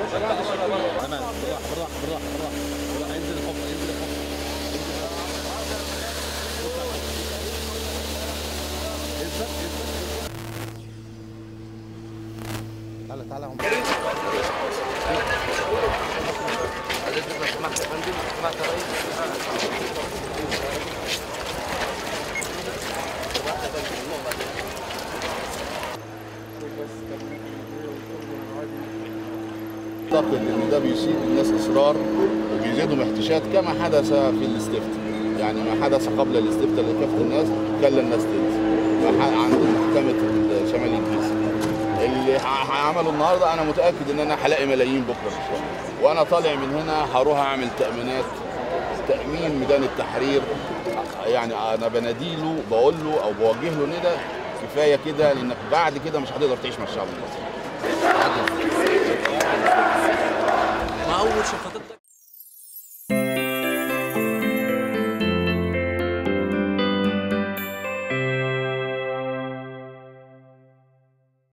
انا بالراحه بالراحه بالراحه بالراحه بالراحة. انزل الحفره انزل الحفره انزل انزل تعالى تعالى هم اعتقد ان ده بيصيب الناس اصرار وبيزيدهم احتشاد كما حدث في الاستفتاء يعني ما حدث قبل الاستفتاء اللي كافه الناس خلى الناس تنزل ما ح- عند محكمه شمال الجيزه اللي ه- هعمله النهارده انا متاكد ان انا هلاقي ملايين بكره ان شاء الله وانا طالع من هنا هروح اعمل تامينات تامين ميدان التحرير يعني انا بناديله بقول له او بوجه له ندى كفايه كده لانك بعد كده مش هتقدر تعيش مع الشعب المصري ما اول شفتك